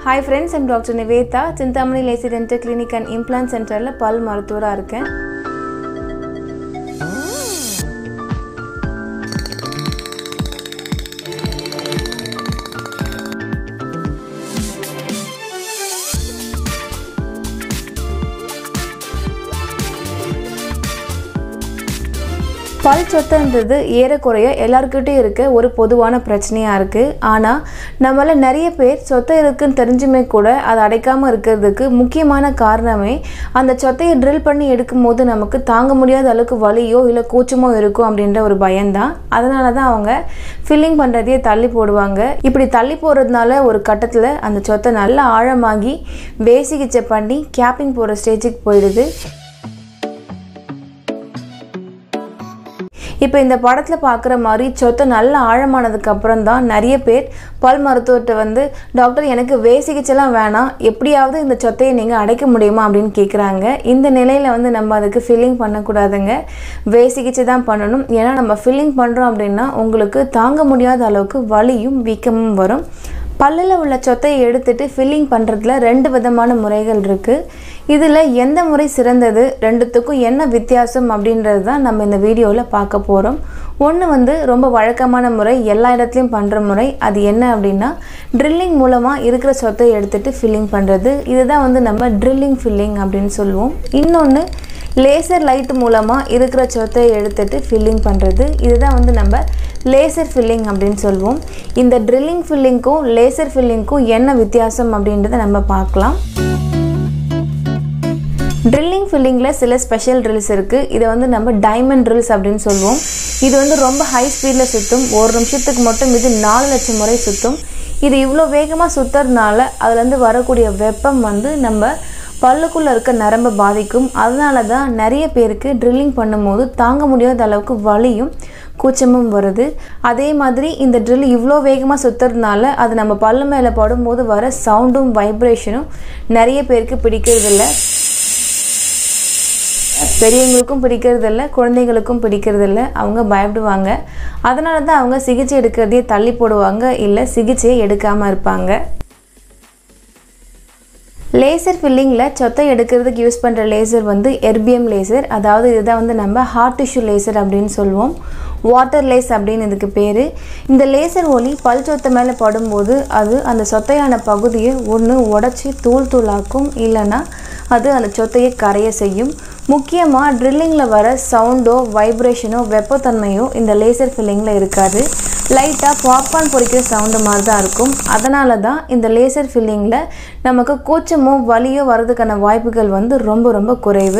hi friends I'm doctor Nivetha Chintamani Lacy dental clinic and implant சென்டரில் பல் மருத்துவராக இருக்கேன் பல் சொத்தைன்றது ஏறக்குறைய எல்லாருக்கிட்டையும் இருக்க ஒரு பொதுவான பிரச்சனையாக இருக்குது ஆனால் நம்மள நிறைய பேர் சொத்தை இருக்குன்னு தெரிஞ்சுமே கூட அதை அடைக்காமல் இருக்கிறதுக்கு முக்கியமான காரணமே அந்த சொத்தையை ட்ரில் பண்ணி எடுக்கும்போது நமக்கு தாங்க முடியாத அளவுக்கு வலியோ இல்லை கூச்சமோ இருக்கும் அப்படின்ற ஒரு பயம்தான் அதனால தான் அவங்க ஃபில்லிங் பண்ணுறதையே தள்ளி போடுவாங்க இப்படி தள்ளி போடுறதுனால ஒரு கட்டத்தில் அந்த சொத்தை நல்லா ஆழமாகி வேசிகிச்சை பண்ணி கேப்பிங் போகிற ஸ்டேஜுக்கு போயிடுது இப்போ இந்த படத்தில் பார்க்குற மாதிரி சொத்தை நல்ல ஆழமானதுக்கு அப்புறம் தான் நிறைய பேர் பல் மருத்துவர்கிட்ட வந்து டாக்டர் எனக்கு வே சிகிச்சைலாம் வேணாம் எப்படியாவது இந்த சொத்தையை நீங்கள் அடைக்க முடியுமா அப்படின்னு கேட்குறாங்க இந்த நிலையில் வந்து நம்ம அதுக்கு ஃபில்லிங் பண்ணக்கூடாதுங்க வே சிகிச்சை தான் பண்ணணும் ஏன்னா நம்ம ஃபில்லிங் பண்ணுறோம் அப்படின்னா உங்களுக்கு தாங்க முடியாத அளவுக்கு வலியும் வீக்கமும் வரும் பல்லில் உள்ள சொத்தையை எடுத்துட்டு ஃபில்லிங் பண்ணுறதுல ரெண்டு விதமான முறைகள் இருக்குது இதில் எந்த முறை சிறந்தது ரெண்டுத்துக்கும் என்ன வித்தியாசம் அப்படின்றது தான் நம்ம இந்த வீடியோவில் பார்க்க போகிறோம் ஒன்று வந்து ரொம்ப வழக்கமான முறை எல்லா இடத்துலையும் பண்ணுற முறை அது என்ன அப்படின்னா ட்ரில்லிங் மூலமாக இருக்கிற சொத்தை எடுத்துகிட்டு ஃபில்லிங் பண்ணுறது இதுதான் வந்து நம்ம ட்ரில்லிங் ஃபில்லிங் அப்படின்னு சொல்லுவோம் இன்னொன்று லேசர் லைட் மூலமாக இருக்கிற சொத்தையை எடுத்துட்டு ஃபில்லிங் பண்ணுறது இதுதான் வந்து நம்ம லேசர் ஃபில்லிங் அப்படின்னு சொல்லுவோம் இந்த ட்ரில்லிங் ஃபில்லிங்க்கும் லேசர் ஃபில்லிங்க்கும் என்ன வித்தியாசம் அப்படின்றத நம்ம பார்க்கலாம் ட்ரில்லிங் ஃபில்லிங்கில் சில ஸ்பெஷல் ட்ரில்ஸ் இருக்குது இதை வந்து நம்ம டைமண்ட் ட்ரில்ஸ் அப்படின்னு சொல்லுவோம் இது வந்து ரொம்ப ஹை ஸ்பீடில் சுற்றும் ஒரு நிமிஷத்துக்கு மட்டும் இது நாலு லட்சம் முறை சுற்றும் இது இவ்வளோ வேகமாக சுற்றுறதுனால அதுலேருந்து வரக்கூடிய வெப்பம் வந்து நம்ம பல்லுக்குள்ளே இருக்க நரம்பை பாதிக்கும் அதனால தான் நிறைய பேருக்கு ட்ரில்லிங் பண்ணும்போது தாங்க முடியாத அளவுக்கு வலியும் கூச்சமும் வருது அதே மாதிரி இந்த ட்ரில் இவ்வளோ வேகமாக சுற்றுறதுனால அது நம்ம பல்லு மேலே படும்போது வர சவுண்டும் வைப்ரேஷனும் நிறைய பேருக்கு பிடிக்கிறதில்ல பெரியவங்களுக்கும் பிடிக்கிறதில்ல குழந்தைங்களுக்கும் பிடிக்கிறதில்ல அவங்க பயப்படுவாங்க அதனால தான் அவங்க சிகிச்சை எடுக்கிறதையே தள்ளி போடுவாங்க இல்லை சிகிச்சையை எடுக்காமல் இருப்பாங்க லேசர் ஃபில்லிங்கில் சொத்தை எடுக்கிறதுக்கு யூஸ் பண்ணுற லேசர் வந்து எர்பிஎம் லேசர் அதாவது இதுதான் வந்து நம்ம ஹார்ட் டிஷ்யூ லேசர் அப்படின்னு சொல்லுவோம் வாட்டர் லேஸ் அப்படின்னு இதுக்கு பேர் இந்த லேசர் ஒளி பல் சொத்தை மேலே படும்போது அது அந்த சொத்தையான பகுதியை ஒன்று உடச்சி தூள் தூளாக்கும் இல்லைன்னா அது அந்த சொத்தையை கரைய செய்யும் முக்கியமாக ட்ரில்லிங்கில் வர சவுண்டோ வைப்ரேஷனோ வெப்பத்தன்மையோ இந்த லேசர் ஃபில்லிங்கில் இருக்காது லைட்டாக பாப்கார்ன் பொரிக்கிற சவுண்டு மாதிரி தான் இருக்கும் அதனால தான் இந்த லேசர் ஃபில்லிங்கில் நமக்கு கூச்சமோ வலியோ வர்றதுக்கான வாய்ப்புகள் வந்து ரொம்ப ரொம்ப குறைவு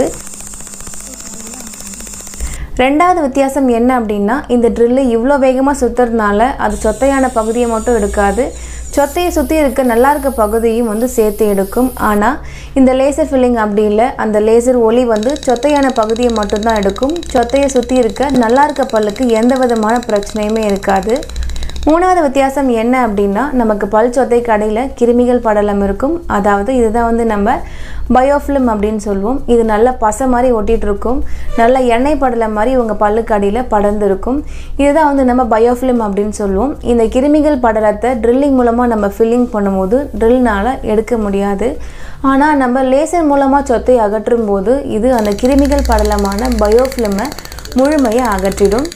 ரெண்டாவது வித்தியாசம் என்ன அப்படின்னா இந்த ட்ரில்லு இவ்வளோ வேகமாக சுற்றுறதுனால அது சொத்தையான பகுதியை மட்டும் எடுக்காது சொத்தையை சுற்றி இருக்க நல்லா இருக்க பகுதியும் வந்து சேர்த்து எடுக்கும் ஆனால் இந்த லேசர் ஃபில்லிங் அப்படி இல்லை அந்த லேசர் ஒளி வந்து சொத்தையான பகுதியை மட்டும்தான் எடுக்கும் சொத்தையை சுற்றி இருக்க நல்லா இருக்க பல்லுக்கு எந்த விதமான பிரச்சனையுமே இருக்காது மூணாவது வித்தியாசம் என்ன அப்படின்னா நமக்கு பல் சொத்தை கடையில் கிருமிகள் படலம் இருக்கும் அதாவது இதுதான் வந்து நம்ம பயோஃபிலிம் அப்படின்னு சொல்லுவோம் இது நல்ல பசை மாதிரி ஒட்டிகிட்டு இருக்கும் நல்ல எண்ணெய் படலம் மாதிரி உங்கள் பல்லுக்கு அடியில் படர்ந்துருக்கும் இதுதான் வந்து நம்ம பயோஃபிலிம் அப்படின்னு சொல்லுவோம் இந்த கிருமிகள் படலத்தை ட்ரில்லிங் மூலமாக நம்ம ஃபில்லிங் பண்ணும்போது ட்ரில்னால் எடுக்க முடியாது ஆனால் நம்ம லேசர் மூலமாக சொத்தை அகற்றும் போது இது அந்த கிருமிகள் படலமான பயோஃபிலிமை முழுமையாக அகற்றிடும்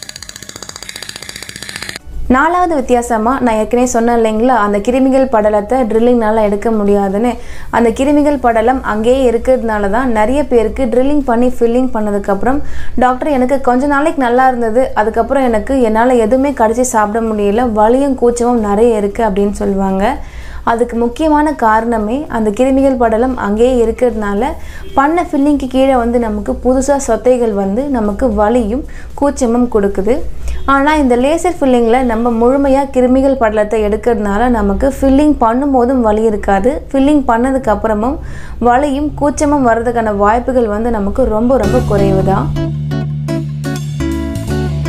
நாலாவது வித்தியாசமாக நான் ஏற்கனவே சொன்னேன் இல்லைங்களா அந்த கிருமிகள் படலத்தை ட்ரில்லிங்னால எடுக்க முடியாதுன்னு அந்த கிருமிகள் படலம் அங்கேயே இருக்கிறதுனால தான் நிறைய பேருக்கு ட்ரில்லிங் பண்ணி ஃபில்லிங் பண்ணதுக்கப்புறம் டாக்டர் எனக்கு கொஞ்ச நாளைக்கு நல்லா இருந்தது அதுக்கப்புறம் எனக்கு என்னால் எதுவுமே கடிச்சு சாப்பிட முடியல வலியும் கூச்சமும் நிறைய இருக்குது அப்படின்னு சொல்லுவாங்க அதுக்கு முக்கியமான காரணமே அந்த கிருமிகள் படலம் அங்கேயே இருக்கிறதுனால பண்ண ஃபில்லிங்க்கு கீழே வந்து நமக்கு புதுசாக சொத்தைகள் வந்து நமக்கு வலியும் கூச்சமும் கொடுக்குது ஆனால் இந்த லேசர் ஃபில்லிங்கில் நம்ம முழுமையாக கிருமிகள் படலத்தை எடுக்கிறதுனால நமக்கு ஃபில்லிங் பண்ணும்போதும் வலி இருக்காது ஃபில்லிங் பண்ணதுக்கு அப்புறமும் வலியும் கூச்சமும் வர்றதுக்கான வாய்ப்புகள் வந்து நமக்கு ரொம்ப ரொம்ப குறைவு தான்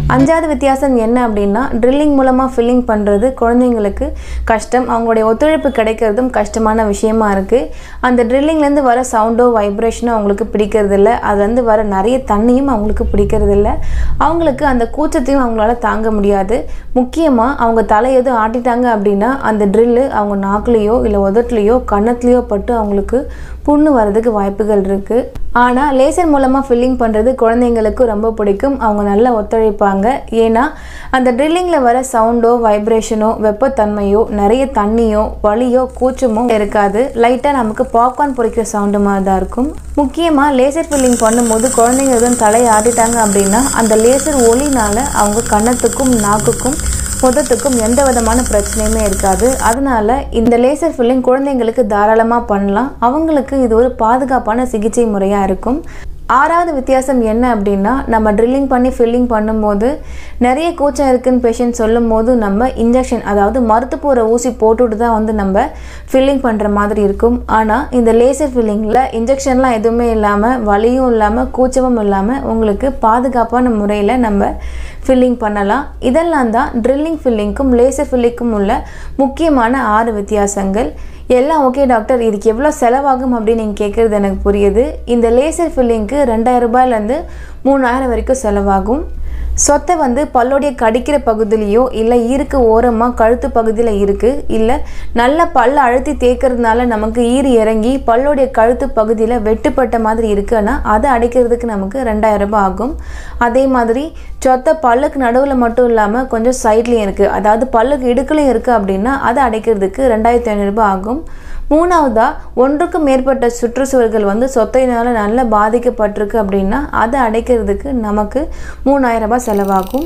அஞ்சாவது வித்தியாசம் என்ன அப்படின்னா ட்ரில்லிங் மூலமாக ஃபில்லிங் பண்ணுறது குழந்தைங்களுக்கு கஷ்டம் அவங்களுடைய ஒத்துழைப்பு கிடைக்கிறதும் கஷ்டமான விஷயமா இருக்குது அந்த ட்ரில்லிங்லேருந்து வர சவுண்டோ வைப்ரேஷனோ அவங்களுக்கு பிடிக்கிறதில்ல அதுலேருந்து வர நிறைய தண்ணியும் அவங்களுக்கு பிடிக்கிறதில்ல அவங்களுக்கு அந்த கூச்சத்தையும் அவங்களால தாங்க முடியாது முக்கியமாக அவங்க தலை எதுவும் ஆட்டிட்டாங்க அப்படின்னா அந்த ட்ரில்லு அவங்க நாக்குலேயோ இல்லை உதட்டுலேயோ கன்னத்துலேயோ பட்டு அவங்களுக்கு புண்ணு வர்றதுக்கு வாய்ப்புகள் இருக்குது ஆனால் லேசர் மூலமாக ஃபில்லிங் பண்ணுறது குழந்தைங்களுக்கு ரொம்ப பிடிக்கும் அவங்க நல்லா ஒத்துழைப்பாங்க ஏன்னா அந்த ட்ரில்லிங்கில் வர சவுண்டோ வைப்ரேஷனோ வெப்பத்தன்மையோ நிறைய தண்ணியோ வலியோ கூச்சமோ இருக்காது லைட்டாக நமக்கு பாப்கார்ன் பொரிக்கிற சவுண்டு மாதிரி தான் இருக்கும் முக்கியமாக லேசர் ஃபில்லிங் பண்ணும்போது குழந்தைங்க எதுவும் தலையை ஆட்டிட்டாங்க அப்படின்னா அந்த லேசர் ஒளினால் அவங்க கன்னத்துக்கும் நாக்குக்கும் புதத்துக்கும் எந்த விதமான பிரச்சனையுமே இருக்காது அதனால இந்த லேசர் ஃபில்லிங் குழந்தைங்களுக்கு தாராளமாக பண்ணலாம் அவங்களுக்கு இது ஒரு பாதுகாப்பான சிகிச்சை முறையாக இருக்கும் ஆறாவது வித்தியாசம் என்ன அப்படின்னா நம்ம ட்ரில்லிங் பண்ணி ஃபில்லிங் பண்ணும்போது நிறைய கூச்சம் இருக்குன்னு பேஷண்ட் சொல்லும் போது நம்ம இன்ஜெக்ஷன் அதாவது மருத்து போகிற ஊசி போட்டுட்டு தான் வந்து நம்ம ஃபில்லிங் பண்ணுற மாதிரி இருக்கும் ஆனால் இந்த லேசர் ஃபில்லிங்கில் இன்ஜெக்ஷன்லாம் எதுவுமே இல்லாமல் வலியும் இல்லாமல் கூச்சமும் இல்லாமல் உங்களுக்கு பாதுகாப்பான முறையில் நம்ம ஃபில்லிங் பண்ணலாம் இதெல்லாம் தான் ட்ரில்லிங் ஃபில்லிங்க்கும் லேசர் ஃபில்லிங்க்கும் உள்ள முக்கியமான ஆறு வித்தியாசங்கள் எல்லாம் ஓகே டாக்டர் இதுக்கு எவ்வளோ செலவாகும் அப்படின்னு நீங்கள் கேட்குறது எனக்கு புரியுது இந்த லேசர் ஃபில்லிங்க்கு ரெண்டாயிரம் ரூபாயிலேருந்து மூணாயிரம் வரைக்கும் செலவாகும் சொத்தை வந்து பல்லுடைய கடிக்கிற பகுதியிலையோ இல்லை ஈருக்கு ஓரமாக கழுத்து பகுதியில் இருக்குது இல்லை நல்ல பல்ல அழுத்தி தேய்க்கிறதுனால நமக்கு ஈறு இறங்கி பல்லுடைய கழுத்து பகுதியில் வெட்டுப்பட்ட மாதிரி இருக்குன்னா அதை அடைக்கிறதுக்கு நமக்கு ரெண்டாயிரம் ரூபாய் ஆகும் அதே மாதிரி சொத்தை பல்லுக்கு நடுவில் மட்டும் இல்லாமல் கொஞ்சம் சைட்லேயும் இருக்குது அதாவது பல்லுக்கு இடுக்கலையும் இருக்குது அப்படின்னா அதை அடைக்கிறதுக்கு ரெண்டாயிரத்தி ஐநூறுரூபா ஆகும் மூணாவதா ஒன்றுக்கும் மேற்பட்ட சுற்றுச்சுவர்கள் வந்து சொத்தையினால் நல்லா பாதிக்கப்பட்டிருக்கு அப்படின்னா அதை அடைக்கிறதுக்கு நமக்கு மூணாயிரம் ரூபாய் செலவாகும்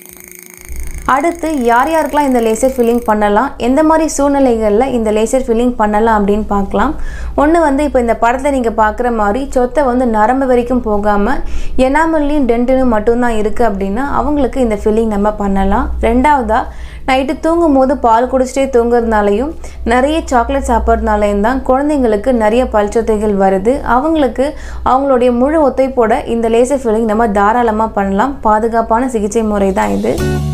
அடுத்து யார் யாருக்கெல்லாம் இந்த லேசர் ஃபில்லிங் பண்ணலாம் எந்த மாதிரி சூழ்நிலைகளில் இந்த லேசர் ஃபில்லிங் பண்ணலாம் அப்படின்னு பார்க்கலாம் ஒன்று வந்து இப்போ இந்த படத்தை நீங்கள் பார்க்குற மாதிரி சொத்தை வந்து நரம்பு வரைக்கும் போகாமல் எனாமல்லையும் டென்டினும் மட்டும்தான் இருக்குது அப்படின்னா அவங்களுக்கு இந்த ஃபில்லிங் நம்ம பண்ணலாம் ரெண்டாவதாக நைட்டு தூங்கும் போது பால் குடிச்சிட்டே தூங்குறதுனாலையும் நிறைய சாக்லேட் சாப்பிட்றதுனாலையும் தான் குழந்தைங்களுக்கு நிறைய பல்சொத்தைகள் வருது அவங்களுக்கு அவங்களுடைய முழு ஒத்துழைப்போட இந்த லேசர் ஃபில்லிங் நம்ம தாராளமாக பண்ணலாம் பாதுகாப்பான சிகிச்சை முறை தான் இது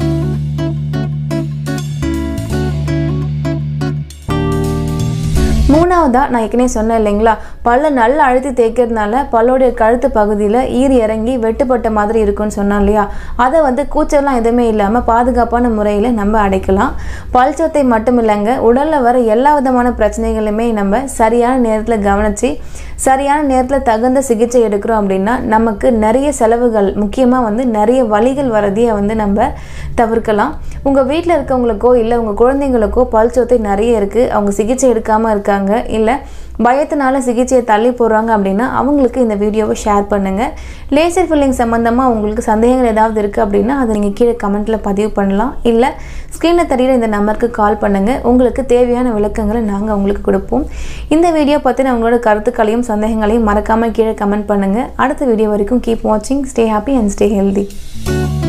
மூணாவதாக நான் ஏற்கனவே சொன்னேன் இல்லைங்களா பல்ல நல்லா அழுத்தி தேய்க்கிறதுனால பல்லுடைய கழுத்து பகுதியில் ஈர் இறங்கி வெட்டுப்பட்ட மாதிரி இருக்குன்னு சொன்னோம் இல்லையா அதை வந்து கூச்சலாம் எதுவுமே இல்லாமல் பாதுகாப்பான முறையில் நம்ம அடைக்கலாம் பல் சொத்தை மட்டும் இல்லைங்க உடலில் வர எல்லா விதமான பிரச்சனைகளுமே நம்ம சரியான நேரத்தில் கவனித்து சரியான நேரத்தில் தகுந்த சிகிச்சை எடுக்கிறோம் அப்படின்னா நமக்கு நிறைய செலவுகள் முக்கியமாக வந்து நிறைய வலிகள் வரதையே வந்து நம்ம தவிர்க்கலாம் உங்கள் வீட்டில் இருக்கவங்களுக்கோ இல்லை உங்கள் குழந்தைங்களுக்கோ பல் சொத்தை நிறைய இருக்குது அவங்க சிகிச்சை எடுக்காமல் இருக்காங்க இல்லை பயத்தினால சிகிச்சையை தள்ளி போடுறாங்க அப்படின்னா அவங்களுக்கு இந்த வீடியோவை ஷேர் பண்ணுங்கள் லேசர் ஃபில்லிங் சம்மந்தமாக உங்களுக்கு சந்தேகங்கள் ஏதாவது இருக்குது அப்படின்னா அதை நீங்கள் கீழே கமெண்ட்டில் பதிவு பண்ணலாம் இல்லை ஸ்க்ரீனில் தெரியிற இந்த நம்பருக்கு கால் பண்ணுங்கள் உங்களுக்கு தேவையான விளக்கங்களை நாங்கள் உங்களுக்கு கொடுப்போம் இந்த வீடியோ பற்றின உங்களோட கருத்துக்களையும் சந்தேகங்களையும் மறக்காமல் கீழே கமெண்ட் பண்ணுங்கள் அடுத்த வீடியோ வரைக்கும் கீப் வாட்சிங் stay happy and stay healthy